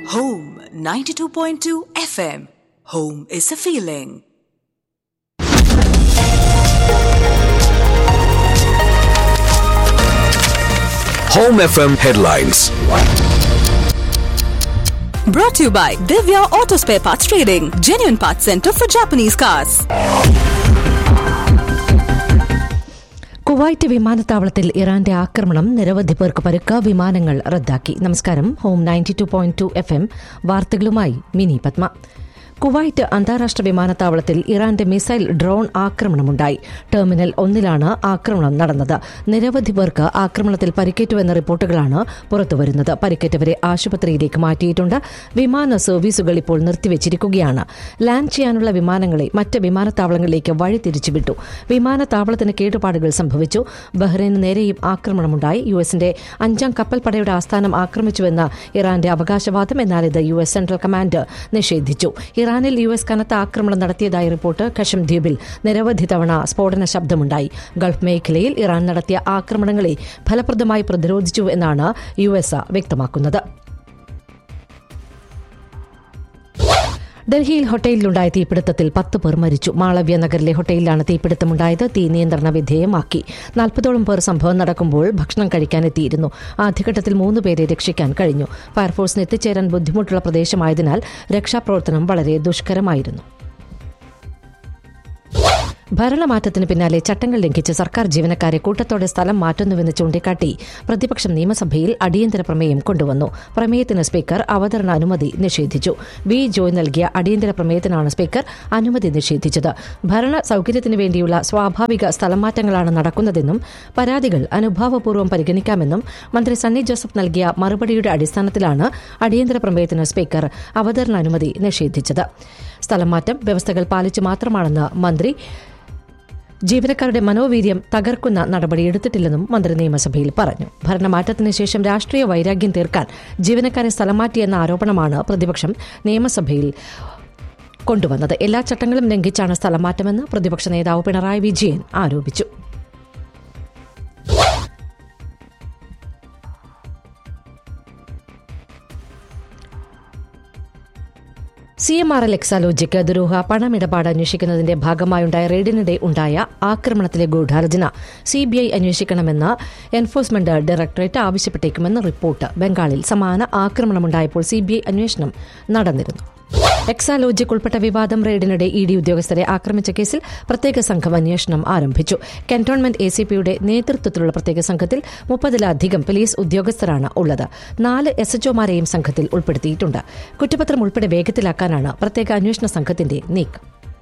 Home 92.2 FM. Home is a feeling. Home FM headlines. Brought to you by Divya Auto Spare Parts Trading, genuine parts center for Japanese cars. Kuwait വിമാനത്താവളത്തിൽ ഇറാന്റെ ആക്രമണം നിരവധി പേർക്ക് പരുക്ക് വിമാനങ്ങൾ റദ്ദാക്കി നമസ്കാരം home ninety two point two F M വാർത്തകളുമായി മിനി പത്മ കുവൈറ്റ് അന്താരാഷ്ട്ര വിമാനത്താവളത്തിൽ ഇറാന്റെ മിസൈൽ ഡ്രോൺ ആക്രമണമുണ്ടായി ടെർമിനൽ ഒന്നിലാണ് ആക്രമണം നടന്നത് നിരവധി പേർക്ക് ആക്രമണത്തിൽ പരിക്കേറ്റുവെന്ന റിപ്പോർട്ടുകളാണ് പുറത്തുവരുന്നത് പരിക്കേറ്റവരെ ആശുപത്രിയിലേക്ക് മാറ്റിയിട്ടുണ്ട് വിമാന സർവീസുകൾ ഇപ്പോൾ നിർത്തിവച്ചിരിക്കുകയാണ് ലാൻഡ് ചെയ്യാനുള്ള വിമാനങ്ങളെ മറ്റ് വിമാനത്താവളങ്ങളിലേക്ക് വഴി തിരിച്ചുവിട്ടു വിമാനത്താവളത്തിന് കേടുപാടുകൾ സംഭവിച്ചു ബഹ്റൈന് നേരെയും ആക്രമണമുണ്ടായി യു എസിന്റെ അഞ്ചാം കപ്പൽ പടയുടെ ആസ്ഥാനം ആക്രമിച്ചുവെന്ന ഇറാന്റെ അവകാശവാദം എന്നാൽ ഇത് യു എസ് സെൻട്രൽ കമാൻഡ് നിഷേധിച്ചു ഇറാനിൽ യു എസ് കനത്ത ആക്രമണം നടത്തിയതായി റിപ്പോർട്ട് കഷം ദ്വീപിൽ നിരവധി തവണ സ്ഫോടന ശബ്ദമുണ്ടായി ഗൾഫ് മേഖലയിൽ ഇറാൻ നടത്തിയ ആക്രമണങ്ങളെ ഫലപ്രദമായി പ്രതിരോധിച്ചു എന്നാണ് യു എസ് വ്യക്തമാക്കുന്നത് ഡൽഹിയിൽ ഹോട്ടലിലുണ്ടായ തീപിടുത്തത്തിൽ പത്ത് പേർ മരിച്ചു മാളവ്യ നഗറിലെ ഹോട്ടലിലാണ് തീപിടുത്തമുണ്ടായത് തീ നിയന്ത്രണ വിധേയമാക്കി നാൽപ്പതോളം പേർ സംഭവം നടക്കുമ്പോൾ ഭക്ഷണം കഴിക്കാനെത്തിയിരുന്നു ആദ്യഘട്ടത്തിൽ മൂന്ന് പേരെ രക്ഷിക്കാൻ കഴിഞ്ഞു ഫയർഫോഴ്സിന് എത്തിച്ചേരാൻ ബുദ്ധിമുട്ടുള്ള പ്രദേശമായതിനാൽ രക്ഷാപ്രവർത്തനം വളരെ ദുഷ്കരമായിരുന്നു ഭരണമാറ്റത്തിന് പിന്നാലെ ചട്ടങ്ങൾ ലംഘിച്ച് സർക്കാർ ജീവനക്കാരെ കൂട്ടത്തോടെ സ്ഥലം മാറ്റുന്നുവെന്ന് ചൂണ്ടിക്കാട്ടി പ്രതിപക്ഷം നിയമസഭയിൽ അടിയന്തര പ്രമേയം കൊണ്ടുവന്നു പ്രമേയത്തിന് സ്പീക്കർ അവതരണ അനുമതി നിഷേധിച്ചു വി ജോയ് നൽകിയ അടിയന്തര പ്രമേയത്തിനാണ് സ്പീക്കർ അനുമതി നിഷേധിച്ചത് ഭരണ സൌകര്യത്തിനു വേണ്ടിയുള്ള സ്വാഭാവിക സ്ഥലം മാറ്റങ്ങളാണ് നടക്കുന്നതെന്നും പരാതികൾ അനുഭാവപൂർവ്വം പരിഗണിക്കാമെന്നും മന്ത്രി സണ്ണി ജോസഫ് നൽകിയ മറുപടിയുടെ അടിസ്ഥാനത്തിലാണ് അടിയന്തര പ്രമേയത്തിന് സ്പീക്കർ അവതരണ അനുമതി നിഷേധിച്ചത് സ്ഥലം മാറ്റം വ്യവസ്ഥകൾ പാലിച്ച് മാത്രമാണെന്ന് മന്ത്രി ജീവനക്കാരുടെ മനോവീര്യം തകർക്കുന്ന നടപടി എടുത്തിട്ടില്ലെന്നും മന്ത്രി നിയമസഭയിൽ പറഞ്ഞു ഭരണമാറ്റത്തിന് ശേഷം രാഷ്ട്രീയ വൈരാഗ്യം തീർക്കാൻ ജീവനക്കാരെ സ്ഥലം മാറ്റിയെന്ന ആരോപണമാണ് പ്രതിപക്ഷം നിയമസഭയിൽ കൊണ്ടുവന്നത് എല്ലാ ചട്ടങ്ങളും ലംഘിച്ചാണ് സ്ഥലം മാറ്റമെന്ന് പ്രതിപക്ഷ നേതാവ് പിണറായി വിജയൻ ആരോപിച്ചു C M R L Exalogic ദുരൂഹ പണമിടപാട് അന്വേഷിക്കുന്നതിന്റെ ഭാഗമായുണ്ടായ റെയ്ഡിനിടെ ഉണ്ടായ ആക്രമണത്തിലെ ഗൂഢാലോചന സിബിഐ അന്വേഷിക്കണമെന്ന് എൻഫോഴ്സ്മെന്റ് ഡയറക്ടറേറ്റ് ആവശ്യപ്പെട്ടേക്കുമെന്ന് റിപ്പോർട്ട് ബംഗാളിൽ സമാന ആക്രമണമുണ്ടായപ്പോൾ സിബിഐ അന്വേഷണം നടന്നിരുന്നു എക്സാലോജിക് ഉൾപ്പെട്ട വിവാദം റെയ്ഡിനിടെ ഇ ഡി ഉദ്യോഗസ്ഥരെ ആക്രമിച്ച കേസിൽ പ്രത്യേക സംഘം അന്വേഷണം ആരംഭിച്ചു കന്റോൺമെന്റ് എ സി പിയുടെ നേതൃത്വത്തിലുള്ള പ്രത്യേക സംഘത്തിൽ മുപ്പതിലധികം പോലീസ് ഉദ്യോഗസ്ഥരാണ് ഉള്ളത് നാല് എസ് എച്ച്ഒമാരെയും സംഘത്തിൽ ഉൾപ്പെടുത്തിയിട്ടുണ്ട് കുറ്റപത്രം ഉൾപ്പെടെ വേഗത്തിലാക്കാനാണ് പ്രത്യേക അന്വേഷണ സംഘത്തിന്റെ നീക്കം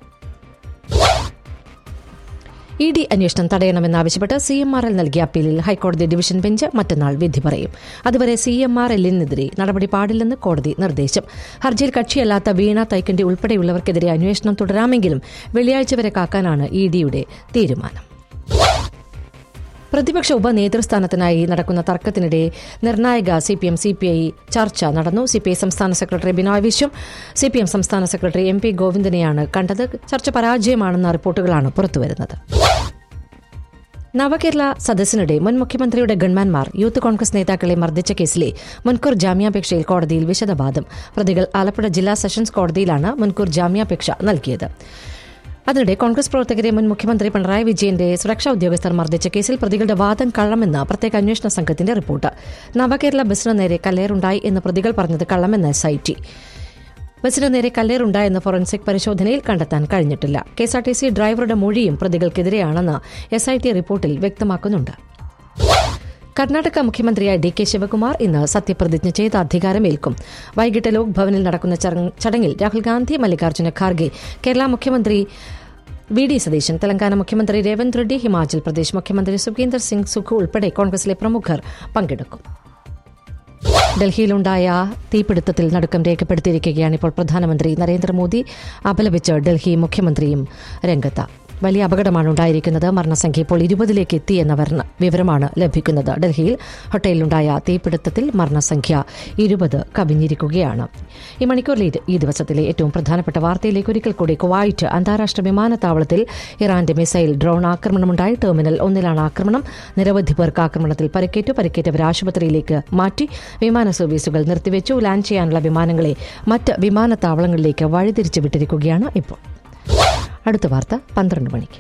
ഇ ഡി അന്വേഷണം തടയണമെന്നാവശ്യപ്പെട്ട് സി എം ആർ എൽ നൽകിയ അപ്പീലിൽ ഹൈക്കോടതി ഡിവിഷൻ ബെഞ്ച് മറ്റന്നാൾ വിധി പറയും അതുവരെ സി എം ആർ എല്ലിനെതിരെ നടപടി പാടില്ലെന്ന് കോടതി നിർദ്ദേശം ഹർജിയിൽ കക്ഷിയല്ലാത്ത വീണ തൈക്കണ്ടി ഉൾപ്പെടെയുള്ളവർക്കെതിരെ അന്വേഷണം തുടരാമെങ്കിലും വെള്ളിയാഴ്ച വരെ കാക്കാനാണ് ഇ ഡിയുടെ തീരുമാനം പ്രതിപക്ഷ ഉപനേതൃസ്ഥാനത്തിനായി നടക്കുന്ന തർക്കത്തിനിടെ നിർണായക C P M C P I ചർച്ച നടന്നു സി പി ഐ സംസ്ഥാന secretary Binoy Viswam C P M സംസ്ഥാന സെക്രട്ടറി എം പി ഗോവിന്ദനെയാണ് കണ്ടത് ചർച്ച പരാജയമാണെന്ന റിപ്പോർട്ടുകളാണ് പുറത്തുവരുന്നത് നവകേരള സദസ്സിനിടെ മുൻ മുഖ്യമന്ത്രിയുടെ ഗൺമാൻമാർ യൂത്ത് കോൺഗ്രസ് നേതാക്കളെ മർദ്ദിച്ച കേസിലെ മുൻകൂർ ജാമ്യാപേക്ഷയിൽ കോടതിയിൽ വിശദവാദം പ്രതികൾ ആലപ്പുഴ ജില്ലാ സെഷൻസ് കോടതിയിലാണ് മുൻകൂർ ജാമ്യാപേക്ഷ നൽകിയത് അതിനിടെ കോൺഗ്രസ് പ്രവർത്തകരെ മുൻ മുഖ്യമന്ത്രി പിണറായി വിജയന്റെ സുരക്ഷാ ഉദ്യോഗസ്ഥർ മർദ്ദിച്ച കേസിൽ പ്രതികളുടെ വാദം കള്ളമെന്ന് പ്രത്യേക അന്വേഷണ സംഘത്തിന്റെ റിപ്പോർട്ട് നവകേരള ബസിന് നേരെ കല്ലേറുണ്ടായി എന്ന് പ്രതികൾ പറഞ്ഞത് കള്ളമെന്ന് എസ് ഐ ടി ബസിന് നേരെ കല്ലേറുണ്ടായെന്ന് ഫോറൻസിക് പരിശോധനയിൽ കണ്ടെത്താൻ കഴിഞ്ഞിട്ടില്ല കെഎസ്ആർടിസി ഡ്രൈവറുടെ മൊഴിയും പ്രതികൾക്കെതിരെയാണെന്ന് എസ് ഐ ടി റിപ്പോർട്ടിൽ വ്യക്തമാക്കുന്നുണ്ട് കർണാടക മുഖ്യമന്ത്രിയായ ഡി കെ ശിവകുമാർ ഇന്ന് സത്യപ്രതിജ്ഞ ചെയ്ത് അധികാരമേൽക്കും വൈകിട്ട് ലോക് ഭവനിൽ നടക്കുന്ന ചടങ്ങിൽ രാഹുൽ ഗാന്ധി മല്ലികാർജ്ജുന ഖാർഗെ കേരള മുഖ്യമന്ത്രി വി ഡി സതീശൻ തെലങ്കാന മുഖ്യമന്ത്രി രേവന്ത് റെഡ്ഡി ഹിമാചൽ പ്രദേശ് മുഖ്യമന്ത്രി സുഖീന്ദർ സിംഗ് സുഖു ഉൾപ്പെടെ കോൺഗ്രസിലെ പ്രമുഖർ പങ്കെടുക്കും ഡൽഹിയിലുണ്ടായ തീപിടുത്തത്തിൽ നടുക്കം രേഖപ്പെടുത്തിയിരിക്കുകയാണ് ഇപ്പോൾ പ്രധാനമന്ത്രി നരേന്ദ്രമോദി അപലപിച്ച് ഡൽഹി മുഖ്യമന്ത്രിയും രംഗത്ത് വലിയ അപകടമാണ് ഉണ്ടായിരിക്കുന്നത് മരണസംഖ്യ ഇപ്പോൾ ഇരുപതിലേക്ക് എത്തി എന്ന വർണ്ണ- വിവരമാണ് ലഭിക്കുന്നത് ഡൽഹിയിൽ ഹോട്ടലിലുണ്ടായ തീപിടുത്തത്തിൽ മരണസംഖ്യ ഇരുപത് കവിഞ്ഞിരിക്കുകയാണ് ഈ മണിക്കൂറിലെ ഈ ദിവസത്തിലെ ഏറ്റവും പ്രധാനപ്പെട്ട വാർത്തയിലേക്ക് ഒരിക്കൽ കൂടി കുവൈറ്റ് അന്താരാഷ്ട്ര വിമാനത്താവളത്തിൽ ഇറാന്റെ മിസൈൽ ഡ്രോൺ ആക്രമണമുണ്ടായി ടെർമിനൽ ഒന്നിലാണ് ആക്രമണം നിരവധി പേർക്ക് ആക്രമണത്തിൽ പരിക്കേറ്റു പരിക്കേറ്റവരെ ആശുപത്രിയിലേക്ക് മാറ്റി വിമാന സർവീസുകൾ നിർത്തിവെച്ചു ലാൻഡ് ചെയ്യാനുള്ള വിമാനങ്ങളെ മറ്റ് വിമാനത്താവളങ്ങളിലേക്ക് വഴിതിരിച്ചു വിട്ടിരിക്കുകയാണ് ഇപ്പോൾ അടുത്ത വാർത്ത പന്ത്രണ്ട് മണിക്ക്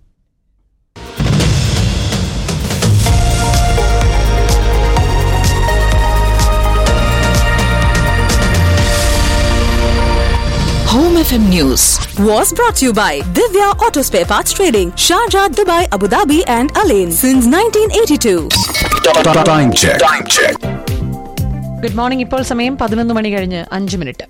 Home FM News was brought to you by Divya Auto Spare Parts Trading, Sharjah, Dubai, Abu Dhabi, and Alain since 1982. Time check. Time check. Good morning ഇപ്പോൾ സമയം പതിനൊന്ന് മണി കഴിഞ്ഞ് അഞ്ച് minute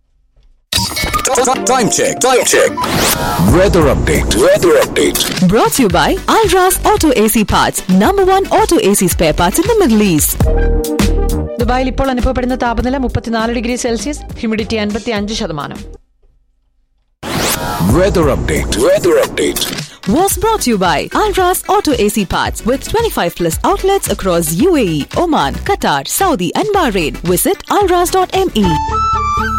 Time check. Time check. Weather update. Weather update. Brought to you by Alras Auto AC Parts, number one auto AC spare parts in the Middle East. ദുബായിൽ ഇപ്പോൾ അനുഭവപ്പെടുന്ന താപനില മുപ്പത്തിനാല് ഡിഗ്രി സെൽഷ്യസ് ഹ്യൂമിഡിറ്റി അൻപത്തി അഞ്ച് ശതമാനം Weather update. Weather update. Was brought to you by Alras Auto AC Parts with 25 plus outlets across UAE, Oman, Qatar, Saudi, and Bahrain. Visit alras.me.